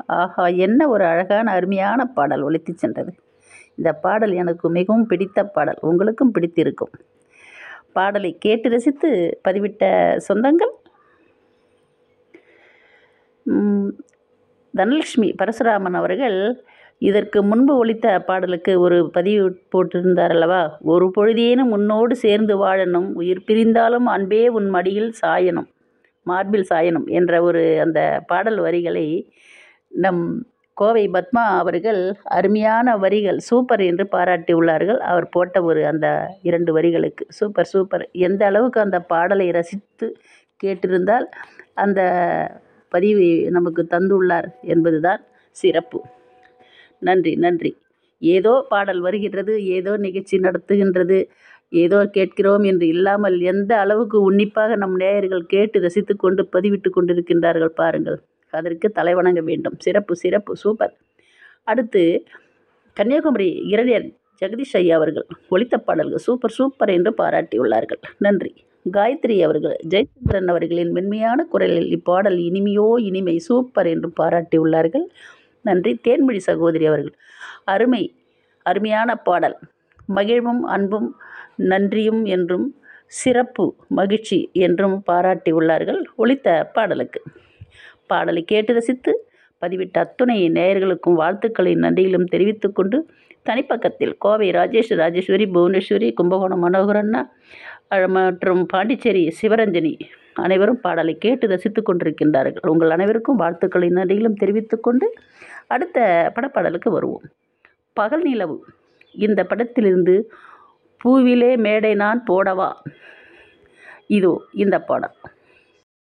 ஆஹா என்ன ஒரு அழகான அருமையான பாடல் ஒலித்துச் சென்றது இந்த பாடல் எனக்கு மிகவும் பிடித்த பாடல் உங்களுக்கும் பிடித்திருக்கும் பாடலை கேட்டு ரசித்து பதிவிட்ட சொந்தங்கள் ம், தனலட்சுமி பரசுராமன் அவர்கள் இதற்கு முன்பு ஒலித்த பாடலுக்கு ஒரு பதிவு போட்டிருந்தார் அல்லவா ஒரு பொழுதேனும் உன்னோடு சேர்ந்து வாழணும் உயிர் பிரிந்தாலும் அன்பே உன் மடியில் சாயணும் மார்பில் சாயணும் என்ற ஒரு அந்த பாடல் வரிகளை நம் கோவை பத்மா அவர்கள் அருமையான வரிகள் சூப்பர் என்று பாராட்டியுள்ளார்கள் அவர் போட்ட ஒரு அந்த இரண்டு வரிகளுக்கு சூப்பர் சூப்பர் எந்த அளவுக்கு அந்த பாடலை ரசித்து கேட்டிருந்தால் அந்த பதிவை நமக்கு தந்துள்ளார் என்பதுதான் சிறப்பு நன்றி நன்றி ஏதோ பாடல் வருகின்றது ஏதோ நிகழ்ச்சி நடத்துகின்றது ஏதோ கேட்கிறோம் என்று இல்லாமல் எந்த அளவுக்கு உன்னிப்பாக நம் நேயர்கள் கேட்டு ரசித்து கொண்டு பதிவிட்டு கொண்டிருக்கின்றார்கள் பாருங்கள் அதற்கு தலைவணங்க வேண்டும் சிறப்பு சிறப்பு சூப்பர் அடுத்து கன்னியாகுமரி இளைஞர் ஜெகதீஷ் ஐயா அவர்கள் ஒலித்த பாடல்கள் சூப்பர் சூப்பர் என்று பாராட்டியுள்ளார்கள் நன்றி காயத்ரி அவர்கள் ஜெயச்சந்திரன் அவர்களின் மென்மையான குரலில் இப்பாடல் இனிமையோ இனிமை சூப்பர் என்று பாராட்டியுள்ளார்கள் நன்றி தேன்மொழி சகோதரி அவர்கள் அருமை அருமையான பாடல் மகிழ்வும் அன்பும் நன்றியும் என்றும் சிறப்பு மகிழ்ச்சி என்றும் பாராட்டியுள்ளார்கள் ஒலித்த பாடலுக்கு பாடலை கேட்டு ரசித்து பதிவிட்ட அத்துணை நேயர்களுக்கும் வாழ்த்துக்களின் நன்றியிலும் தெரிவித்துக்கொண்டு தனிப்பக்கத்தில் கோவை ராஜேஷ் ராஜேஸ்வரி புவனேஸ்வரி கும்பகோணம் மனோகரண்ணா அஹ், மற்றும் பாண்டிச்சேரி சிவரஞ்சனி அனைவரும் பாடலை கேட்டு ரசித்து கொண்டிருக்கின்றார்கள் உங்கள் அனைவருக்கும் வாழ்த்துக்களின் நன்றியிலும் தெரிவித்துக்கொண்டு அடுத்த படப்பாடலுக்கு வருவோம் பகல் நிலவு இந்த படத்திலிருந்து பூவிலே மேடை நான் போடவா இதோ இந்த பாடம்